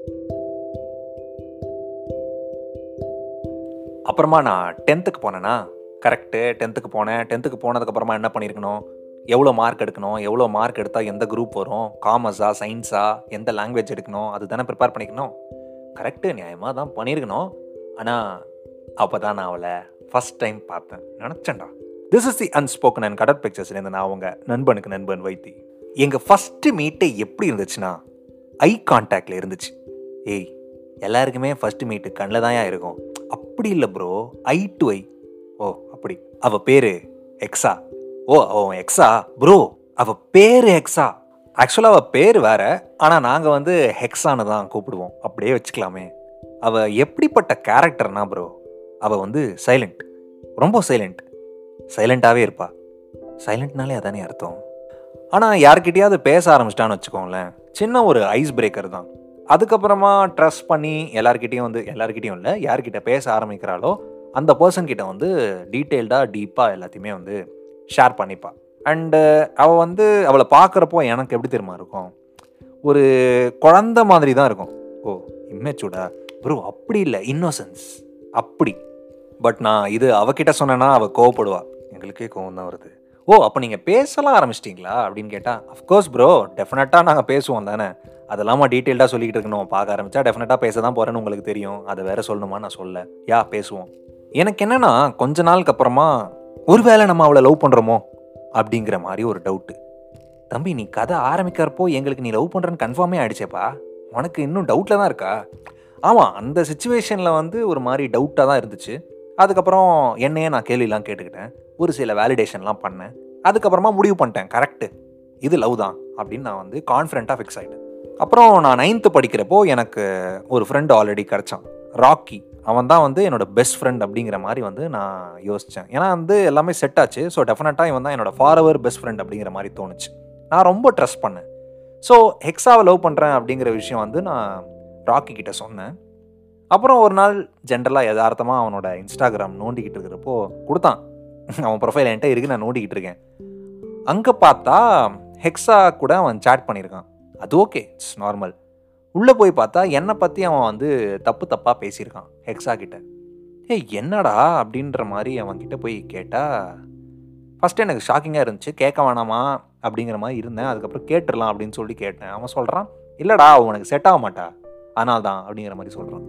அப்புறமா நான் டென்த்துக்கு போனேன்னா கரெக்டு டென்த்துக்கு போனேன் டென்த்துக்கு போனதுக்கப்புறமா என்ன பண்ணியிருக்கணும் எவ்வளோ மார்க் எடுக்கணும் எவ்வளோ மார்க் எடுத்தால் எந்த குரூப் வரும் காமர்ஸா சயின்ஸா எந்த லாங்குவேஜ் எடுக்கணும் அது தானே ப்ரிப்பேர் பண்ணிக்கணும் கரெக்டு நியாயமாக தான் பண்ணியிருக்கணும் ஆனால் அப்போ தான் நான் அவளை ஃபஸ்ட் டைம் பார்த்தேன் நினச்சேன்டா this is the unspoken and cutter பிக்சர்ஸ்லேருந்து நான் அவங்க நண்பனுக்கு நண்பன் வைத்தி எங்கள் ஃபஸ்ட்டு மீட்டே எப்படி இருந்துச்சுன்னா ஐ கான்டாக்டில் இருந்துச்சு ஏய் எல்லாருக்குமே ஃபஸ்ட்டு மீட்டு கண்ணில் தான் இருக்கும் அப்படி இல்லை ப்ரோ ஐ டு ஐ ஓ அப்படி அவ பேரு எக்ஸா ஓ அவன் எக்ஸா ப்ரோ அவ பேரு எக்ஸா ஆக்சுவலாக அவள் பேர் வேற ஆனால் நாங்கள் வந்து ஹெக்ஸான்னு தான் கூப்பிடுவோம் அப்படியே வச்சுக்கலாமே அவள் எப்படிப்பட்ட கேரக்டர்னா ப்ரோ அவள் வந்து சைலண்ட் ரொம்ப சைலண்ட் சைலண்ட்டாகவே இருப்பா சைலண்ட்னாலே அதானே அர்த்தம் ஆனால் யார்கிட்டயாவது பேச ஆரம்பிச்சிட்டான்னு வச்சுக்கோங்களேன் சின்ன ஒரு ஐஸ் பிரேக்கர் தான் அதுக்கப்புறமா ட்ரஸ்ட் பண்ணி எல்லார்கிட்டேயும் வந்து எல்லார்கிட்டேயும் இல்லை யார்கிட்ட பேச ஆரம்பிக்கிறாளோ அந்த பர்சன் கிட்ட வந்து டீட்டெயில்டாக டீப்பாக எல்லாத்தையுமே வந்து ஷேர் பண்ணிப்பா அண்டு அவள் வந்து அவளை பார்க்குறப்போ எனக்கு எப்படி தெரியுமா இருக்கும் ஒரு குழந்த மாதிரி தான் இருக்கும் ஓ இம்மெச்சூடா ப்ரோ அப்படி இல்லை இன்னோசன்ஸ் அப்படி பட் நான் இது அவகிட்ட சொன்னேன்னா அவள் கோவப்படுவா எங்களுக்கே கோவம் தான் வருது ஓ அப்போ நீங்கள் பேசலாம் ஆரம்பிச்சிட்டிங்களா அப்படின்னு கேட்டால் அஃப்கோர்ஸ் ப்ரோ டெஃபினட்டாக நாங்கள் பேசுவோம் தானே அதெல்லாமா டீட்டெயில்டாக சொல்லிக்கிட்டு இருக்கணும் பார்க்க ஆரம்பிச்சா டெஃபினட்டாக பேச தான் போகிறேன்னு உங்களுக்கு தெரியும் அதை வேற சொல்லணுமா நான் சொல்ல யா பேசுவோம் எனக்கு என்னன்னா கொஞ்ச நாளுக்கு அப்புறமா ஒருவேளை நம்ம அவளை லவ் பண்ணுறோமோ அப்படிங்கிற மாதிரி ஒரு டவுட்டு தம்பி நீ கதை ஆரம்பிக்கிறப்போ எங்களுக்கு நீ லவ் பண்ணுறன்னு கன்ஃபார்மே ஆயிடுச்சேப்பா உனக்கு இன்னும் டவுட்டில் தான் இருக்கா ஆமாம் அந்த சுச்சுவேஷனில் வந்து ஒரு மாதிரி டவுட்டாக தான் இருந்துச்சு அதுக்கப்புறம் என்னையே நான் கேள்விலாம் கேட்டுக்கிட்டேன் ஒரு சில வேலிடேஷன்லாம் பண்ணேன் அதுக்கப்புறமா முடிவு பண்ணிட்டேன் கரெக்டு இது லவ் தான் அப்படின்னு நான் வந்து கான்ஃபிடண்ட்டாக ஃபிக்ஸ் ஆகிட்டேன் அப்புறம் நான் நைன்த்து படிக்கிறப்போ எனக்கு ஒரு ஃப்ரெண்டு ஆல்ரெடி கிடச்சான் ராக்கி அவன் தான் வந்து என்னோட பெஸ்ட் ஃப்ரெண்ட் அப்படிங்கிற மாதிரி வந்து நான் யோசித்தேன் ஏன்னா வந்து எல்லாமே செட் ஆச்சு ஸோ டெஃபினட்டாக இவன் தான் என்னோட ஃபாரவர் பெஸ்ட் ஃப்ரெண்ட் அப்படிங்கிற மாதிரி தோணுச்சு நான் ரொம்ப ட்ரஸ்ட் பண்ணேன் ஸோ ஹெக்ஸாவை லவ் பண்ணுறேன் அப்படிங்கிற விஷயம் வந்து நான் ராக்கி கிட்ட சொன்னேன் அப்புறம் ஒரு நாள் ஜென்ரலாக யதார்த்தமாக அவனோட இன்ஸ்டாகிராம் நோண்டிக்கிட்டு இருக்கிறப்போ கொடுத்தான் அவன் ப்ரொஃபைல் என்கிட்ட இருக்கு நான் நோண்டிக்கிட்டு இருக்கேன் அங்கே பார்த்தா ஹெக்ஸா கூட அவன் சேட் பண்ணியிருக்கான் அது ஓகே இட்ஸ் நார்மல் உள்ளே போய் பார்த்தா என்னை பற்றி அவன் வந்து தப்பு தப்பாக பேசியிருக்கான் ஹெக்ஸா கிட்ட ஏய் என்னடா அப்படின்ற மாதிரி அவன்கிட்ட போய் கேட்டால் ஃபஸ்ட்டு எனக்கு ஷாக்கிங்காக இருந்துச்சு கேட்க வேணாமா அப்படிங்கிற மாதிரி இருந்தேன் அதுக்கப்புறம் கேட்டுடலாம் அப்படின்னு சொல்லி கேட்டேன் அவன் சொல்கிறான் இல்லைடா அவன் உனக்கு செட் ஆக மாட்டா அதனால தான் அப்படிங்கிற மாதிரி சொல்கிறான்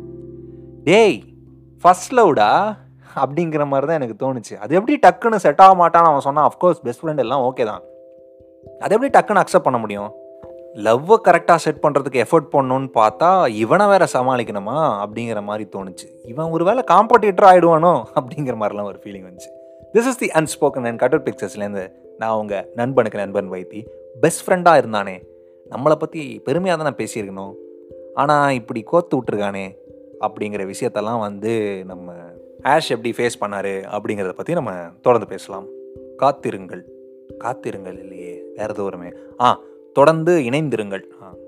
டேய் ஃபர்ஸ்ட் லவ்டா அப்படிங்கிற மாதிரி தான் எனக்கு தோணுச்சு அது எப்படி டக்குன்னு செட் ஆக மாட்டான்னு அவன் சொன்னான் அஃப்கோர்ஸ் பெஸ்ட் ஃப்ரெண்ட் எல்லாம் ஓகே தான் அது எப்படி டக்குன்னு அக்செப்ட் பண்ண முடியும் லவ்வை கரெக்டாக செட் பண்ணுறதுக்கு எஃபர்ட் பண்ணணும்னு பார்த்தா இவனை வேற சமாளிக்கணுமா அப்படிங்கிற மாதிரி தோணுச்சு இவன் ஒரு வேளை காம்படிட்டர் ஆகிடுவானோ அப்படிங்கிற மாதிரிலாம் ஒரு ஃபீலிங் வந்துச்சு this is the unspoken and cutter பிக்சர்ஸ்லேருந்து நான் அவங்க நண்பனுக்கு நண்பன் வைத்தி பெஸ்ட் ஃப்ரெண்டாக இருந்தானே நம்மளை பற்றி பெருமையாக தானே பேசியிருக்கணும் ஆனால் இப்படி கோத்து விட்டுருக்கானே அப்படிங்கிற விஷயத்தெல்லாம் வந்து நம்ம ஆஷ் எப்படி ஃபேஸ் பண்ணாரு அப்படிங்கிறத பற்றி நம்ம தொடர்ந்து பேசலாம் காத்திருங்கள் காத்திருங்கள் இல்லையே வேறு தூரமே ஆ தொடர்ந்து இணைந்திருங்கள் ஆ